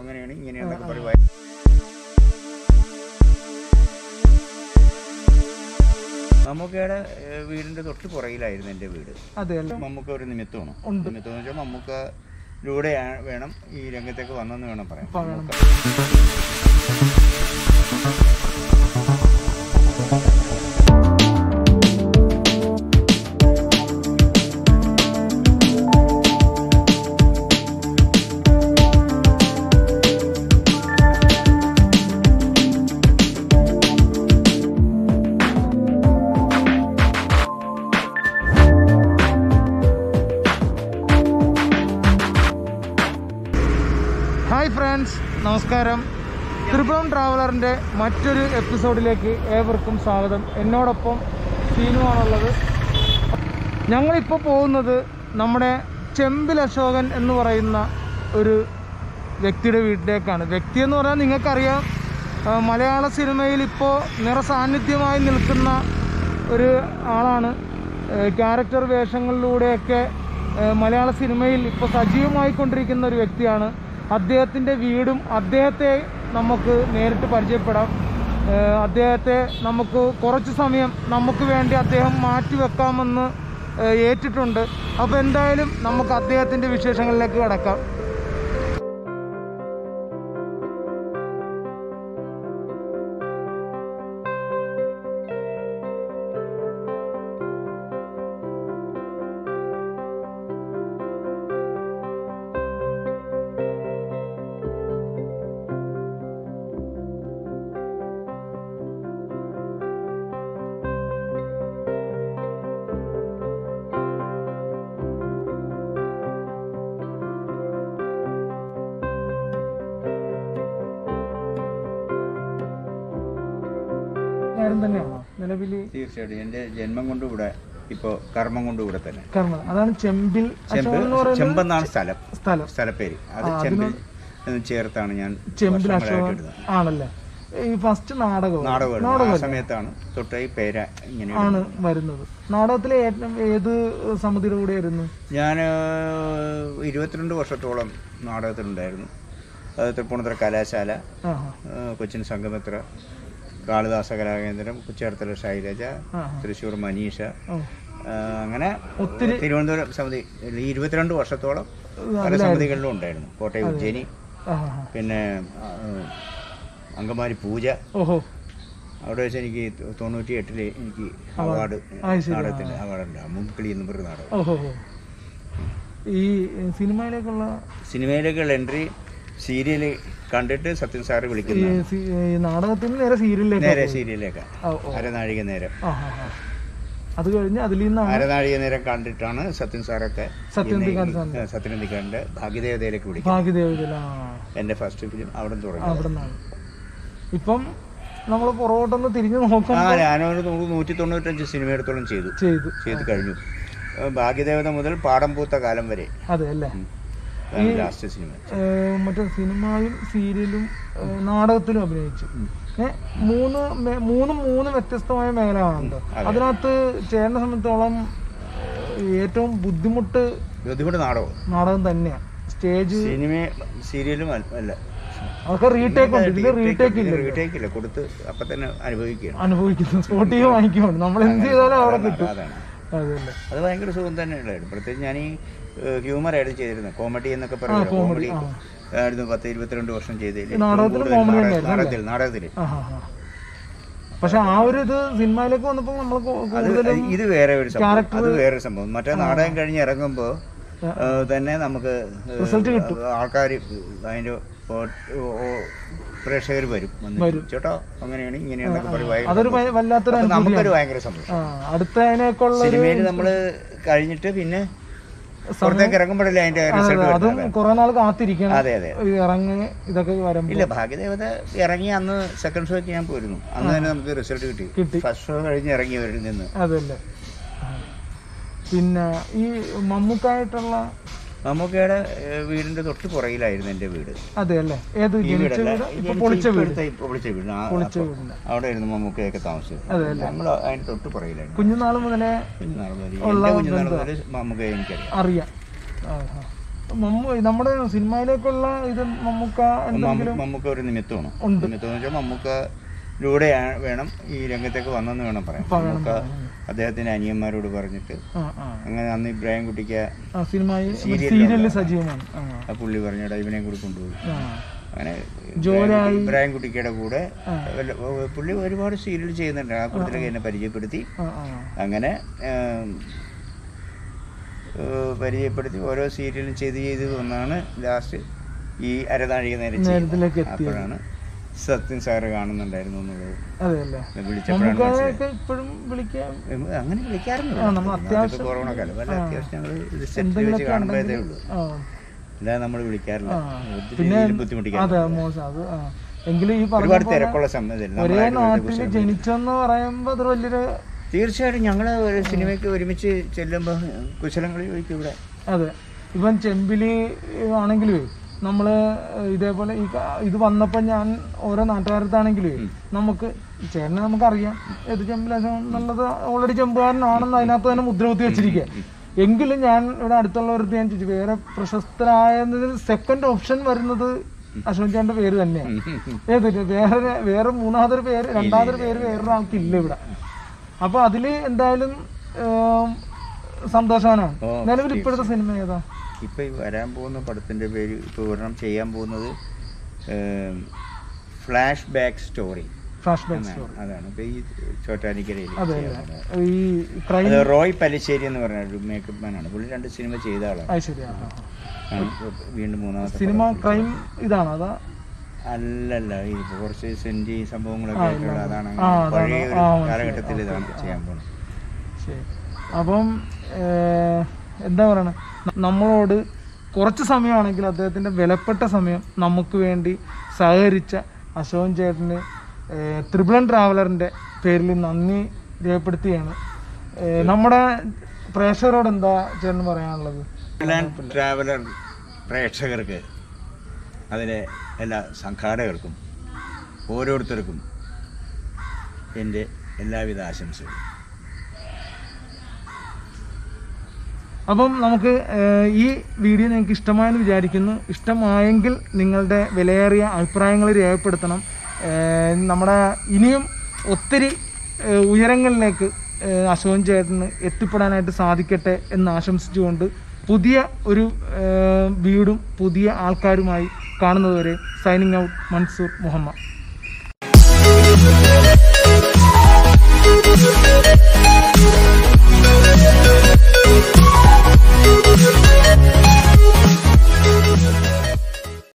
അങ്ങനെയാണ് ഇങ്ങനെയാണെന്നൊക്കെ പറയും മമ്മൂക്കയുടെ ഏഹ്, വീടിന്റെ തൊട്ട് പുറകിലായിരുന്നു എൻ്റെ വീട് അതെ അല്ലേ മമ്മൂക്ക ഒരു നിമിത്തമാണ് ഉണ്ട്. നിമിത്തം എന്ന് വെച്ചാൽ മമ്മൂക്കയിലൂടെ വേണം ഈ രംഗത്തേക്ക് വന്നെന്ന് വേണം പറയാം പറയണം. മമ്മൂക്ക ഹായ് ഫ്രണ്ട്സ് നമസ്കാരം ത്രിപുരം ട്രാവലറിൻ്റെ മറ്റൊരു എപ്പിസോഡിലേക്ക് ഏവർക്കും സ്വാഗതം എന്നോടൊപ്പം സീനുവാണുള്ളത് ഞങ്ങളിപ്പോൾ പോകുന്നത് നമ്മുടെ ചെമ്പിൽ അശോകൻ എന്ന് പറയുന്ന ഒരു വ്യക്തിയുടെ വീട്ടിലേക്കാണ് വ്യക്തി എന്ന് പറഞ്ഞാൽ നിങ്ങൾക്കറിയാം ആ, മലയാള സിനിമയിൽ ഇപ്പോൾ നിറസാന്നിധ്യമായി നിൽക്കുന്ന ഒരു ആളാണ് ക്യാരക്ടർ വേഷങ്ങളിലൂടെയൊക്കെ ആ, മലയാള സിനിമയിൽ ഇപ്പോൾ സജീവമായിക്കൊണ്ടിരിക്കുന്ന ഒരു വ്യക്തിയാണ് അദ്ദേഹത്തിൻ്റെ വീടും അദ്ദേഹത്തെ നമുക്ക് നേരിട്ട് പരിചയപ്പെടാം ആ, അദ്ദേഹത്തെ നമുക്ക് കുറച്ച് സമയം നമുക്ക് വേണ്ടി അദ്ദേഹം മാറ്റി വെക്കാമെന്ന് ആ, ഏറ്റിട്ടുണ്ട് അപ്പോൾ എന്തായാലും നമുക്ക് അദ്ദേഹത്തിൻ്റെ വിശേഷങ്ങളിലേക്ക് കിടക്കാം കാര്യം തന്നെയാണോ നിലവിൽ തീർച്ചയായിട്ടും എൻ്റെ ജന്മം കൊണ്ടും ഇവിടെ ഇപ്പോൾ കർമ്മം കൊണ്ടും ഇവിടെ തന്നെ കർമ്മ അതാണ് ചെമ്പിൽ ചെമ്പ് അശോകൻ എന്ന് പറയുന്ന ചെമ്പെന്നാണ് സ്ഥലം സ്ഥലം സ്ഥലപ്പേര് അത് ചെമ്പിൽ എന്ന് ചേർത്താണ് ഞാൻ ചെമ്പിൽ വർഷങ്ങളായിട്ട് അശോകൻ ഇടുന്നത്. ആണല്ലേ ഈ ഫസ്റ്റ് നാടകം നാടകം ആ സമയത്താണ് തൊട്ട് ഈ പേര ഇങ്ങനെ ആണ് വരുന്നത് നാടകത്തിലെ ഏറ്റവും ഏത് സമിതിയുടെ കൂടെ ആയിരുന്നു ഞാൻ ഇരുപത്തിരണ്ട് വർഷത്തോളം നാടകത്തിലുണ്ടായിരുന്നു അത് തൃപ്പൂണിത്തുറ കലാശാല ആഹാ ആ, കൊച്ചിൻ സംഗമിത്ര കാളിദാസ കലാകേന്ദ്രം ചേർത്തല ശൈലജ ആഹാ. തൃശ്ശൂർ മനീഷ ഓ. ആ, അങ്ങനെ ഒത്തിരി തിരുവനന്തപുരം സമിതി ഈ ഇരുപത്തിരണ്ട് വർഷത്തോളം പല സമിതികളിലും ഉണ്ടായിരുന്നു കോട്ടയം ഉജ്ജയിനി ആഹാ. പിന്നെ ആ, അങ്കമാലി പൂജ ഓഹോ അവിടെ വെച്ച് എനിക്ക് തൊണ്ണൂറ്റി എട്ടില് എനിക്ക് അവാർഡ് അത് ശരി. നാടകത്തിൻ്റെ അവാർഡുണ്ട് മുമ്പിളി എന്ന് പറഞ്ഞ നാടകം ഓഹോ ഹോ. ഈ സിനിമയിലേക്കുള്ള സിനിമയിലേക്കുള്ള എൻട്രി സീരിയൽ കണ്ടിട്ട് സത്യൻ സാറ് ഈ വിളിക്കുന്നു സി- ഈ നാടകത്തിൽ നിന്ന് നേരെ സീരിയലിലേക്ക് നേരെ സീരിയലിലേക്കാണ് ഓ, ഓ. അരനാഴിക നേരം ആഹാ, ആഹാ. അത് കഴിഞ്ഞ് അതിൽ നിന്നാണ് അരനാഴിക നേരം കണ്ടിട്ടാണ് സത്യൻ സാറൊക്കെ സത്യനന്ദിക്കാട് സത്യനന്ദിക്കാടിന്റെ ഭാഗ്യദേവതയിലേക്ക് വിളിക്കുന്നത് ഭാഗ്യദേവതയില എൻ്റെ ഫസ്റ്റ് ഫിലിം അവിടെ തുടങ്ങി അവിടെ നിന്നാണ് ഇപ്പം നമ്മൾ പുറകോട്ടൊന്ന് തിരിഞ്ഞു ആ നോക്കാം ഞാനൊരു നൂ- നൂറ്റി തൊണ്ണൂറ്റഞ്ച് സിനിമയിടത്തോളം ചെയ്തു ചെയ്തു ചെയ്ത് കഴിഞ്ഞു ഏഹ് ഭാഗ്യദേവത മുതൽ പാടം പൂത്ത കാലം വരെ അതെ അല്ലേ ലാസ്റ്റ് സിനിമ ഏഹ് മറ്റേ സിനിമയും സീരിയലും ഏഹ് നാടകത്തിലും അഭിനയിച്ചു ഏ മൂന്ന് മേ- മൂന്നും മൂന്ന് വ്യത്യസ്തമായ മേഖലകളുണ്ട് അതിനകത്ത് ചേരുന്ന സമയത്തോളം ഏഹ് ഏറ്റവും ബുദ്ധിമുട്ട് ബുദ്ധിമുട്ട് നാടകം നാടകം തന്നെയാണ് സ്റ്റേജ് സിനിമ സീരിയലും അല്ല- അല്ല അതൊക്കെ റീടേക്ക് ഉണ്ട് ഇതിൽ റീടേക്ക് ഇല്ല റീടേക്ക് ഇല്ല കൊടുത്ത് അപ്പൊ തന്നെ അനുഭവിക്കുകയാണ് അനുഭവിക്കുന്നു സ്പോട്ടീവ് വാങ്ങിക്കുന്നുണ്ട് നമ്മൾ എന്ത് ചെയ്താലും അവിടെ കിട്ടും അതാണ് അതല്ലേ അത് ഭയങ്കര സുഖം തന്നെ ഉണ്ടായിരുന്നു പ്രത്യേകിച്ച് ഞാൻ ഈ ഹ്യൂമർ ആയിട്ട് ചെയ്തിരുന്നത് കോമഡി എന്നൊക്കെ പറയുന്നത് കോമഡി ആയിരുന്നു പത്ത് ഇരുപത്തിരണ്ട് വർഷം ചെയ്തതിൽ നാടകത്തിലും comedy തന്നെയായിരുന്നു നാടകത്തിൽ നാടകത്തിൽ ആ ഹാ ഹാ പക്ഷെ ആ ഒരു ഇത് സിനിമയിലേക്ക് വന്നപ്പോൾ നമ്മൾ അത് കൂടുതലും ഇത് വേറെ ഒരു സംഭവം അത് വേറെ സംഭവം മറ്റേ നാടകം കഴിഞ്ഞ് ഇറങ്ങുമ്പോൾ തന്നെ നമുക്ക് ആൾക്കാർ അതിന്റെ പ്രേക്ഷകർ വരും വന്നിട്ട് ചേട്ടാ അങ്ങനെയാണ് ഇങ്ങനെയാണെന്നൊക്കെ പറയും ഭയങ്കര അതൊരു ഭയ- വല്ലാത്തൊരു അപ്പൊ നമുക്കൊരു ഭയങ്കര സന്തോഷം ആ അടുത്തതിനേക്കുള്ള ഒരു സിനിമയിൽ നമ്മൾ കഴിഞ്ഞിട്ട് പിന്നെ പുറത്തേക്ക് ഇറങ്ങുമ്പോഴല്ലേ അതിന്റെ റിസൾട്ട് അതും വരുന്നത് കുറെ നാൾ കാത്തിരിക്കണം അതെ അതെ ഇത് ഇറങ്ങി ഇതൊക്കെ വരുമ്പോൾ ഇല്ല ഭാഗ്യദേവത ഇറങ്ങി അന്ന് സെക്കൻഡ് ഷോയ്ക്ക് ഞാൻ പോയിരുന്നു അന്ന് തന്നെ നമുക്ക് റിസൾട്ട് കിട്ടി കിട്ടി. ഫസ്റ്റ് ഷോ കഴിഞ്ഞ് ഇറങ്ങിയവരിൽ നിന്ന് അതല്ലേ ആ. പിന്നെ ഈ മമ്മൂക്കായിട്ടുള്ള മമ്മൂക്കയുടെ ഏഹ്, വീടിന്റെ തൊട്ട് പുറകിലായിരുന്നു എൻ്റെ വീട് അതെ അല്ലേ ഏത് ഈ ജനിച്ച വീടല്ല വീട് ഇപ്പൊ ജനിച്ച പൊളിച്ച വീട് ഇപ്പോഴത്തെ ഇപ്പൊ പൊളിച്ച വീട് ആ, പൊളിച്ച അപ്പൊ വീടിന്റെ അവിടെ ആയിരുന്നു മമ്മൂക്കയൊക്കെ താമസിച്ചത് അതെ അല്ലേ നമ്മൾ അതിന്റെ തൊട്ട് പുറകിലായിരുന്നു കുഞ്ഞുനാൾ മുതലേ കുഞ്ഞുനാൾ മുതൽ എൻ്റെ കുഞ്ഞുനാൾ മുതൽ മമ്മൂക്കയെ എനിക്കറിയാം അറിയാം ആ, ആ. മമ്മൂ നമ്മുടെ സിനിമയിലേക്കുള്ള ഇത് മമ്മൂക്ക എന്തെങ്കിലും മമ്മൂക്ക ഒരു നിമിത്തമാണ് ഉണ്ട്. നിമിത്തം എന്ന് വെച്ചാൽ മമ്മൂക്കയിലൂടെ വേണം ഈ രംഗത്തേക്ക് വന്നെന്ന് വേണം പറയാം മമ്മൂക്ക അദ്ദേഹത്തിന്റെ അനിയന്മാരോട് പറഞ്ഞിട്ട് ആ ആ അങ്ങനെ അന്ന് ഇബ്രാഹിം കുട്ടിക്ക് ആ സിനിമയിൽ സീരിയലിൽ സീരിയലിൽ സജീവമാണ് ആ ആ പുള്ളി പറഞ്ഞിട്ട് ഇവനെ കൂടി കൊണ്ടുപോയി ആ അങ്ങനെ ജോലിയായി- ഇബ്രാഹിം കുട്ടിക്കയുടെ കൂടെ ആ. വല്ല- ഓ, പുള്ളി ഒരുപാട് സീരിയൽ ചെയ്യുന്നുണ്ട് ആ കൂട്ടത്തിലൊക്കെ എന്നെ പരിചയപ്പെടുത്തി ആ ആ അങ്ങനെ ഏം, ഏ, പരിചയപ്പെടുത്തി ഓരോ സീരിയലും ചെയ്ത് ചെയ്ത് വന്നാണ് ലാസ്റ്റ് ഈ അരതാഴിക നേരെ നേരത്തിലേക്ക് ചെയ്യുന്നത്. എത്തിയത്. അപ്പോഴാണ് സത്യൻ സാറ് കാണുന്നുണ്ടായിരുന്നു എന്നുള്ളത് അതെ അല്ലേ വിളിച്ചപ്പോഴാണ് മനസ്സിലായത് മമ്മൂക്കയൊക്കെ ഇപ്പോഴും വിളിക്കാൻ ഉം, അങ്ങനെ വിളിക്കാറുണ്ട് ആ, നമ്മൾ അത്യാവശ്യം- കൊറോണ കാലം വല്ല ആ. അത്യാവശ്യം ഞങ്ങൾ ഇത് സെറ്റിൽ വെച്ച് എന്തെങ്കിലുമൊക്കെ കാണുമ്പോഴേ ഉണ്ടെങ്കിൽ ഉള്ളൂ ആ അല്ലാതെ നമ്മൾ വിളിക്കാറില്ല ആ. ഒത്തിരി പിന്നെ രീതിയിൽ ബുദ്ധിമുട്ടിക്കാൻ അതെ മോശം അത് ആ എങ്കിലും ഈ പറഞ്ഞ ഒരുപാട് പോലെ തിരക്കുള്ള സമയത്തില്ല ഒരേ നാട്ടിൽ ജനിച്ചെന്ന് പറയുമ്പോ അതൊരു വലിയൊരു തീർച്ചയായിട്ടും ഞങ്ങൾ ഒരു സിനിമയ്ക്ക് ഒരുമിച്ച് ചെല്ലുമ്പോൾ കുശലങ്ങൾ ചോദിക്കും ഇവിടെ അതെ ഇവൻ ചെമ്പിലി ആണെങ്കിലും നമ്മള് ഇതേപോലെ ഈ ക- ഇത് വന്നപ്പോ ഞാൻ ഓരോ നാട്ടുകാരത്താണെങ്കിലും നമുക്ക് ചേട്ടനെ നമുക്കറിയാം ഏത് ചെമ്പിലാശം എന്നുള്ളത് ഓൾറെഡി ചെമ്പുകാരനാണെന്ന് അതിനകത്ത് തന്നെ മുദ്ര കുത്തി വെച്ചിരിക്കുക എങ്കിലും ഞാൻ ഇവിടെ അടുത്തുള്ളവർക്ക് ഞാൻ ചോദിച്ചു വേറെ പ്രശസ്തരായതിൽ സെക്കൻഡ് ഓപ്ഷൻ വരുന്നത് അശോക് ചേട്ടന്റെ പേര് തന്നെയാണ് ഏത് വേറെ വേറെ മൂന്നാമതൊരു പേര് രണ്ടാമതൊരു പേര് വേറൊരാൾക്കില്ല ഇവിടെ അപ്പൊ അതില് എന്തായാലും ഏം, സന്തോഷവാനാണ് ഓ, നിലവിൽ ഇപ്പോഴത്തെ സിനിമ ഏതാ ഇപ്പൊ ഈ വരാൻ പോകുന്ന പടത്തിന്റെ പേര് ഇപ്പൊ ഒരെണ്ണം ചെയ്യാൻ പോകുന്നത് flashback story flashback story അതാണ് ഇപ്പൊ ഈ ചോറ്റാനിക്കരയിൽ അതെ ചെയ്യാൻ അല്ലേ പോകുന്നത്. ഈ ക്രൈം അത് റോയ് പലിശ്ശേരി എന്ന് പറഞ്ഞ ഒരു മേക്കപ്പ് മാനാണ് പുള്ളി രണ്ട് സിനിമ ചെയ്ത ആളാണ് അത് ശരിയാ ആണ് ഇപ്പൊ വീണ്ടും മൂന്നാമത്തെ സിനിമ പടം. ക്രൈം ഇതാണോ അതാ അല്ലല്ല ഇതിപ്പോ കുറച്ച് സെന്റി സംഭവങ്ങളൊക്കെ ആ, ആയിട്ടുള്ള ഇല്ല. അതാണ് ആ, അങ്ങനെ പഴയ അതാണ്. ഒരു ആ, മനസ്സിലായി. കാലഘട്ടത്തിൽ ഇതാണ് ചെയ്യാൻ പോകുന്നത് ശരി അപ്പം ഏർ, എന്താ പറയണ നമ്മളോട് കുറച്ച് സമയമാണെങ്കിൽ അദ്ദേഹത്തിൻ്റെ വിലപ്പെട്ട സമയം നമുക്ക് വേണ്ടി സഹകരിച്ച അശോകൻ ചേട്ടന് ഏർ, ത്രിപുലൻ ട്രാവലറിൻ്റെ പേരിൽ നന്ദി രേഖപ്പെടുത്തുകയാണ് ഏർ, നമ്മുടെ പ്രേക്ഷകരോട് എന്താ ചേട്ടന് പറയാനുള്ളത് ട്രാവലർ പ്രേക്ഷകർക്ക് അതിലെ എല്ലാ സംഘാടകർക്കും ഓരോരുത്തർക്കും എൻ്റെ എല്ലാവിധ ആശംസകളും അപ്പം നമുക്ക് ഏഹ്, ഈ വീഡിയോ നിങ്ങൾക്ക് ഇഷ്ടമായെന്ന് വിചാരിക്കുന്നു ഇഷ്ടമായെങ്കിൽ നിങ്ങളുടെ വിലയേറിയ അഭിപ്രായങ്ങൾ രേഖപ്പെടുത്തണം ഏഹ്, നമ്മുടെ ഇനിയും ഒത്തിരി ഏഹ്, ഉയരങ്ങളിലേക്ക് ഏഹ്, അശോകൻ ചേട്ടന് എത്തിപ്പെടാനായിട്ട് സാധിക്കട്ടെ എന്ന് ആശംസിച്ചുകൊണ്ട് പുതിയ ഒരു ഏഹ്, വീടും പുതിയ ആൾക്കാരുമായി കാണുന്നതുവരെ signing out Mansoor Muhammad Thank you.